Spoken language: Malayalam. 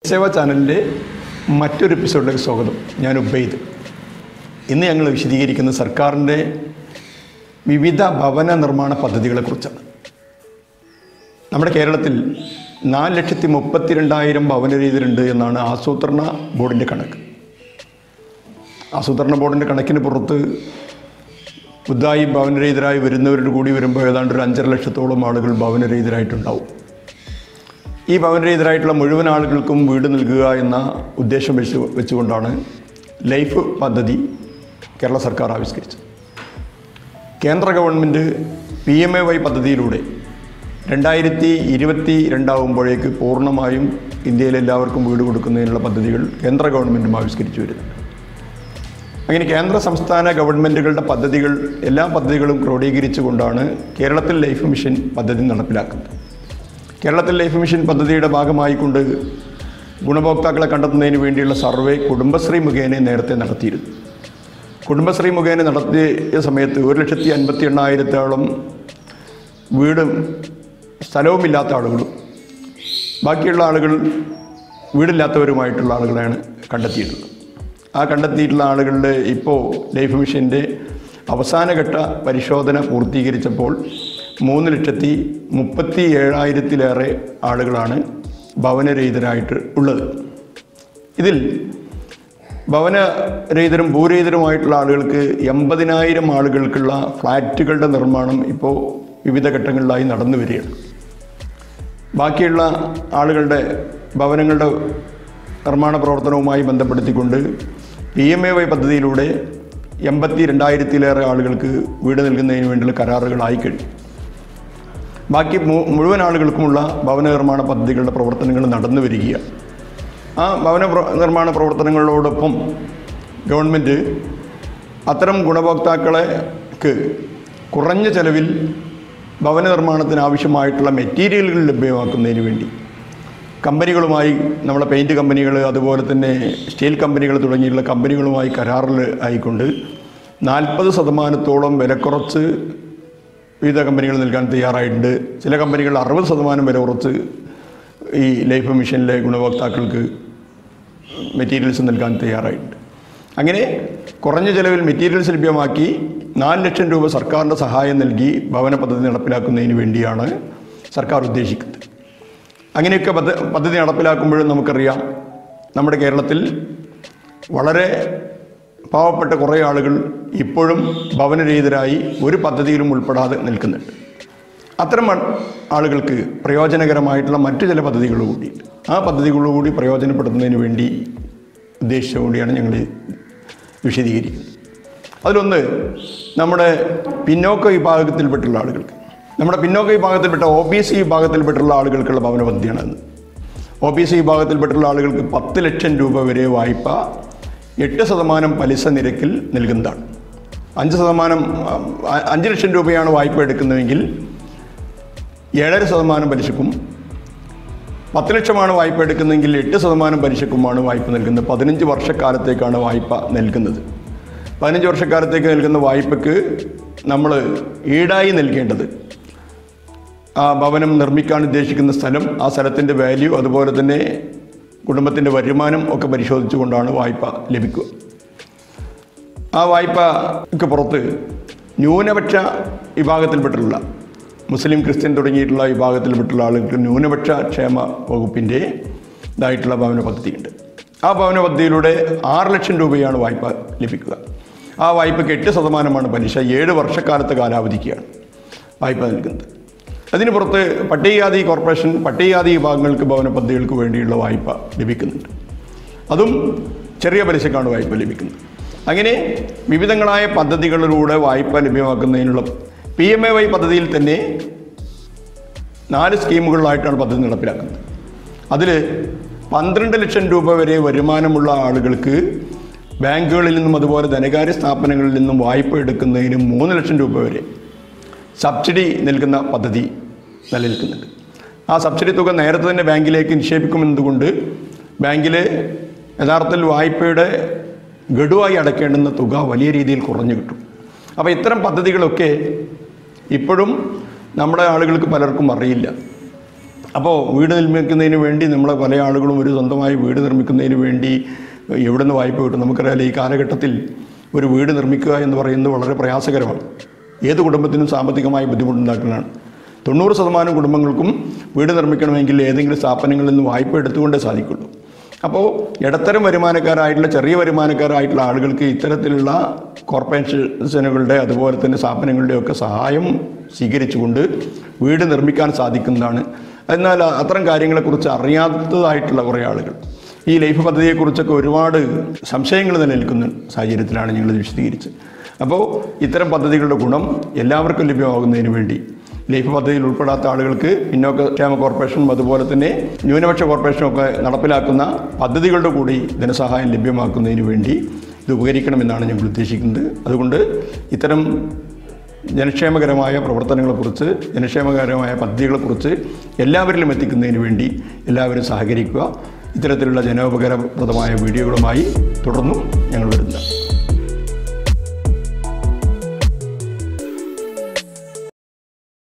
സേവ ചാനലിൻ്റെ മറ്റൊരു എപ്പിസോഡിലേക്ക് സ്വാഗതം ഞാൻ ഉബൈദ് ഇന്ന് ഞങ്ങൾ വിശദീകരിക്കുന്ന സർക്കാരിൻ്റെ വിവിധ ഭവന നിർമ്മാണ പദ്ധതികളെക്കുറിച്ചാണ് നമ്മുടെ കേരളത്തിൽ നാല് ലക്ഷത്തി മുപ്പത്തിരണ്ടായിരം ഭവനരഹിതരുണ്ട് എന്നാണ് ആസൂത്രണ ബോർഡിൻ്റെ കണക്ക് ആസൂത്രണ ബോർഡിൻ്റെ കണക്കിന് പുറത്ത് പുതുതായി ഭവനരഹിതരായി വരുന്നവരുടെ കൂടി വരുമ്പോൾ ഏതാണ്ട് ഒരു അഞ്ചര ലക്ഷത്തോളം ആളുകൾ ഭവനരഹിതരായിട്ടുണ്ടാവും ഈ ഭവനരഹിതരായിട്ടുള്ള മുഴുവൻ ആളുകൾക്കും വീട് നൽകുക എന്ന ഉദ്ദേശം വെച്ച് വെച്ചുകൊണ്ടാണ് ലൈഫ് പദ്ധതി കേരള സർക്കാർ ആവിഷ്കരിച്ചത് കേന്ദ്ര government P M A Y പദ്ധതിയിലൂടെ രണ്ടായിരത്തി ഇരുപത്തി രണ്ടാവുമ്പോഴേക്ക് പൂർണ്ണമായും ഇന്ത്യയിലെ എല്ലാവർക്കും വീട് കൊടുക്കുന്നതിനുള്ള പദ്ധതികൾ കേന്ദ്ര ഗവൺമെൻറ്റും ആവിഷ്കരിച്ചു വരുന്നുണ്ട് അങ്ങനെ കേന്ദ്ര സംസ്ഥാന ഗവൺമെൻറ്റുകളുടെ പദ്ധതികൾ എല്ലാ പദ്ധതികളും ക്രോഡീകരിച്ചുകൊണ്ടാണ് കേരളത്തിൽ ലൈഫ് മിഷൻ പദ്ധതി നടപ്പിലാക്കുന്നത് കേരളത്തിൽ ലൈഫ് മിഷൻ പദ്ധതിയുടെ ഭാഗമായിക്കൊണ്ട് ഗുണഭോക്താക്കളെ കണ്ടെത്തുന്നതിന് വേണ്ടിയുള്ള സർവേ കുടുംബശ്രീ മുഖേന നേരത്തെ നടത്തിയിരുന്നു കുടുംബശ്രീ മുഖേന നടത്തിയ സമയത്ത് ഒരു ലക്ഷത്തി അൻപത്തി എണ്ണായിരത്തോളം വീടും സ്ഥലവുമില്ലാത്ത ആളുകളും ബാക്കിയുള്ള ആളുകൾ വീടില്ലാത്തവരുമായിട്ടുള്ള ആളുകളെയാണ് കണ്ടെത്തിയിട്ടുള്ളത് ആ കണ്ടെത്തിയിട്ടുള്ള ആളുകളുടെ ഇപ്പോൾ ലൈഫ് മിഷൻ്റെ അവസാനഘട്ട പരിശോധന പൂർത്തീകരിച്ചപ്പോൾ മൂന്ന് ലക്ഷത്തി മുപ്പത്തി ഏഴായിരത്തിലേറെ ആളുകളാണ് ഭവനരഹിതരായിട്ട് ഉള്ളത് ഇതിൽ ഭവനരഹിതരും ഭൂരഹിതരുമായിട്ടുള്ള ആളുകൾക്ക് എൺപതിനായിരം ആളുകൾക്കുള്ള ഫ്ലാറ്റുകളുടെ നിർമ്മാണം ഇപ്പോൾ വിവിധ ഘട്ടങ്ങളിലായി നടന്നു വരികയാണ് ബാക്കിയുള്ള ആളുകളുടെ ഭവനങ്ങളുടെ നിർമ്മാണ പ്രവർത്തനവുമായി ബന്ധപ്പെടുത്തിക്കൊണ്ട് പി എം എ വൈ പദ്ധതിയിലൂടെ എൺപത്തി രണ്ടായിരത്തിലേറെ ആളുകൾക്ക് വീട് നൽകുന്നതിന് വേണ്ടിയുള്ള കരാറുകളായി കഴിഞ്ഞു ബാക്കി മു- മുഴുവൻ ആളുകൾക്കുമുള്ള ഭവന നിർമ്മാണ പദ്ധതികളുടെ പ്രവർത്തനങ്ങൾ നടന്നു വരികയാണ് ആ ഭവന പ്ര- നിർമ്മാണ പ്രവർത്തനങ്ങളോടൊപ്പം ഗവൺമെൻറ് അത്തരം ഗുണഭോക്താക്കളെക്ക് കുറഞ്ഞ ചെലവിൽ ഭവന നിർമ്മാണത്തിന് ആവശ്യമായിട്ടുള്ള മെറ്റീരിയലുകൾ ലഭ്യമാക്കുന്നതിന് വേണ്ടി കമ്പനികളുമായി നമ്മളെ പെയിൻറ്റ് കമ്പനികൾ അതുപോലെ തന്നെ സ്റ്റീൽ കമ്പനികൾ തുടങ്ങിയുള്ള കമ്പനികളുമായി കരാറിൽ ആയിക്കൊണ്ട് നാൽപ്പത് ശതമാനത്തോളം വില കുറച്ച് വിവിധ കമ്പനികൾ നൽകാൻ തയ്യാറായിട്ടുണ്ട് ചില കമ്പനികൾ അറുപത് ശതമാനം വില കുറച്ച് ഈ ലൈഫ് മിഷനിലെ ഗുണഭോക്താക്കൾക്ക് മെറ്റീരിയൽസ് നൽകാൻ തയ്യാറായിട്ടുണ്ട് അങ്ങനെ കുറഞ്ഞ ചെലവിൽ മെറ്റീരിയൽസ് ലഭ്യമാക്കി നാല് ലക്ഷം രൂപ സർക്കാരിൻ്റെ സഹായം നൽകി ഭവന പദ്ധതി നടപ്പിലാക്കുന്നതിന് വേണ്ടിയാണ് സർക്കാർ ഉദ്ദേശിക്കുന്നത് അങ്ങനെയൊക്കെ പദ്ധ പദ്ധതി നടപ്പിലാക്കുമ്പോഴും നമുക്കറിയാം നമ്മുടെ കേരളത്തിൽ വളരെ പാവപ്പെട്ട കുറേ ആളുകൾ ഇപ്പോഴും ഭവനരഹിതരായി ഒരു പദ്ധതിയിലും ഉൾപ്പെടാതെ നിൽക്കുന്നുണ്ട് അത്തരം ആ- ആളുകൾക്ക് പ്രയോജനകരമായിട്ടുള്ള മറ്റു ചില പദ്ധതികൾ കൂടി ആ പദ്ധതികൾ കൂടി പ്രയോജനപ്പെടുത്തുന്നതിന് വേണ്ടി ഉദ്ദേശിച്ചുകൊണ്ടിയാണ് ഞങ്ങൾ വിശദീകരിക്കുന്നത് അതിലൊന്ന് നമ്മുടെ പിന്നോക്ക വിഭാഗത്തിൽപ്പെട്ടുള്ള ആളുകൾക്ക് നമ്മുടെ പിന്നോക്ക വിഭാഗത്തിൽപ്പെട്ട ഒ ബി സി വിഭാഗത്തിൽപ്പെട്ടുള്ള ആളുകൾക്കുള്ള ഭവന പദ്ധതിയാണ് അത് ഒ ബി സി വിഭാഗത്തിൽപ്പെട്ടുള്ള ആളുകൾക്ക് പത്ത് ലക്ഷം രൂപ വരെ വായ്പ എട്ട് ശതമാനം പലിശ നിരക്കിൽ നൽകുന്നതാണ് അഞ്ച് ശതമാനം ആ, അഞ്ച് ലക്ഷം രൂപയാണ് വായ്പ എടുക്കുന്നതെങ്കിൽ ഏഴര ശതമാനം പലിശക്കും പത്ത് ലക്ഷമാണ് വായ്പ എടുക്കുന്നതെങ്കിൽ എട്ട് ശതമാനം പലിശക്കുമാണ് വായ്പ നൽകുന്നത് പതിനഞ്ച് വർഷക്കാലത്തേക്കാണ് വായ്പ നൽകുന്നത് പതിനഞ്ച് വർഷക്കാലത്തേക്ക് നൽകുന്ന വായ്പക്ക് നമ്മൾ ഈടായി നൽകേണ്ടത് ആ ഭവനം നിർമ്മിക്കാൻ ഉദ്ദേശിക്കുന്ന സ്ഥലം ആ സ്ഥലത്തിൻ്റെ വാല്യൂ അതുപോലെ തന്നെ കുടുംബത്തിൻ്റെ വരുമാനം ഒക്കെ പരിശോധിച്ചുകൊണ്ടാണ് വായ്പ ലഭിക്കുക ആ വായ്പയ്ക്ക് പുറത്ത് ന്യൂനപക്ഷ വിഭാഗത്തിൽപ്പെട്ടുള്ള മുസ്ലിം ക്രിസ്ത്യൻ തുടങ്ങിയിട്ടുള്ള വിഭാഗത്തിൽപ്പെട്ടുള്ള ആളുകൾക്ക് ന്യൂനപക്ഷ ക്ഷേമ വകുപ്പിൻ്റെ ഇതായിട്ടുള്ള ഭവന പദ്ധതിയുണ്ട് ആ ഭവന പദ്ധതിയിലൂടെ ആറ് ലക്ഷം രൂപയാണ് വായ്പ ലഭിക്കുക ആ വായ്പയ്ക്ക് എട്ട് ശതമാനമാണ് പലിശ ഏഴ് വർഷക്കാലത്തെ കാലാവധിക്കാണ് വായ്പ നൽകുന്നത് അതിന് പുറത്ത് പട്ടികജാതി കോർപ്പറേഷൻ പട്ടികജാതി വിഭാഗങ്ങൾക്ക് ഭവന പദ്ധതികൾക്ക് വേണ്ടിയുള്ള വായ്പ ലഭിക്കുന്നുണ്ട് അതും ചെറിയ പലിശക്കാണ് വായ്പ ലഭിക്കുന്നത് അങ്ങനെ വിവിധങ്ങളായ പദ്ധതികളിലൂടെ വായ്പ ലഭ്യമാക്കുന്നതിനുള്ള പി എം എ വൈ പദ്ധതിയിൽ തന്നെ നാല് സ്കീമുകളിലായിട്ടാണ് പദ്ധതി നടപ്പിലാക്കുന്നത് അതിൽ പന്ത്രണ്ട് ലക്ഷം രൂപ വരെ വരുമാനമുള്ള ആളുകൾക്ക് ബാങ്കുകളിൽ നിന്നും അതുപോലെ ധനകാര്യ സ്ഥാപനങ്ങളിൽ നിന്നും വായ്പ എടുക്കുന്നതിന് മൂന്ന് ലക്ഷം രൂപ വരെ സബ്സിഡി നൽകുന്ന പദ്ധതി നിലനിൽക്കുന്നുണ്ട് ആ സബ്സിഡി തുക നേരത്തെ തന്നെ ബാങ്കിലേക്ക് നിക്ഷേപിക്കുമെന്നതുകൊണ്ട് ബാങ്കിൽ യഥാർത്ഥത്തിൽ വായ്പയുടെ ഗഡുവായി അടയ്ക്കേണ്ടുന്ന തുക വലിയ രീതിയിൽ കുറഞ്ഞു കിട്ടും അപ്പോൾ ഇത്തരം പദ്ധതികളൊക്കെ ഇപ്പോഴും നമ്മുടെ ആളുകൾക്ക് പലർക്കും അറിയില്ല അപ്പോൾ വീട് നിർമ്മിക്കുന്നതിന് വേണ്ടി നമ്മൾ പല ആളുകളും ഒരു സ്വന്തമായി വീട് നിർമ്മിക്കുന്നതിന് വേണ്ടി എവിടെ നിന്ന് വായ്പ കിട്ടും നമുക്കറിയാലോ ഈ കാലഘട്ടത്തിൽ ഒരു വീട് നിർമ്മിക്കുക എന്ന് പറയുന്നത് വളരെ പ്രയാസകരമാണ് ഏത് കുടുംബത്തിനും സാമ്പത്തികമായി ബുദ്ധിമുട്ടുണ്ടാക്കുന്നതാണ് തൊണ്ണൂറ് ശതമാനം കുടുംബങ്ങൾക്കും വീട് നിർമ്മിക്കണമെങ്കിൽ ഏതെങ്കിലും സ്ഥാപനങ്ങളിൽ നിന്ന് വായ്പ എടുത്തുകൊണ്ടേ സാധിക്കുള്ളൂ അപ്പോൾ ഇടത്തരം വരുമാനക്കാരായിട്ടുള്ള ചെറിയ വരുമാനക്കാരായിട്ടുള്ള ആളുകൾക്ക് ഇത്തരത്തിലുള്ള കോർപ്പറേഷനുകളുടെ അതുപോലെ തന്നെ സ്ഥാപനങ്ങളുടെ ഒക്കെ സഹായം സ്വീകരിച്ചുകൊണ്ട് വീട് നിർമ്മിക്കാൻ സാധിക്കുന്നതാണ് എന്നാൽ അത്തരം കാര്യങ്ങളെക്കുറിച്ച് അറിയാത്തതായിട്ടുള്ള കുറേ ആളുകൾ ഈ ലൈഫ് പദ്ധതിയെക്കുറിച്ചൊക്കെ ഒരുപാട് സംശയങ്ങൾ നിലനിൽക്കുന്ന സാഹചര്യത്തിലാണ് ഞങ്ങൾ വിശദീകരിച്ചത് അപ്പോൾ ഇത്തരം പദ്ധതികളുടെ ഗുണം എല്ലാവർക്കും ലഭ്യമാകുന്നതിന് വേണ്ടി ലൈഫ് പദ്ധതിയിൽ ഉൾപ്പെടാത്ത ആളുകൾക്ക് പിന്നോക്ക ക്ഷേമ കോർപ്പറേഷനും അതുപോലെ തന്നെ ന്യൂനപക്ഷ കോർപ്പറേഷനും ഒക്കെ നടപ്പിലാക്കുന്ന പദ്ധതികളുടെ കൂടി ധനസഹായം ലഭ്യമാക്കുന്നതിന് വേണ്ടി ഇത് ഉപകരിക്കണമെന്നാണ് ഞങ്ങൾ ഉദ്ദേശിക്കുന്നത് അതുകൊണ്ട് ഇത്തരം ജനക്ഷേമകരമായ പ്രവർത്തനങ്ങളെക്കുറിച്ച് ജനക്ഷേമകരമായ പദ്ധതികളെക്കുറിച്ച് എല്ലാവരിലും എത്തിക്കുന്നതിന് വേണ്ടി എല്ലാവരും സഹകരിക്കുക ഇത്തരത്തിലുള്ള ജനോപകാരപ്രദമായ വീഡിയോകളുമായി തുടർന്നും ഞങ്ങൾ വരുന്നതാണ്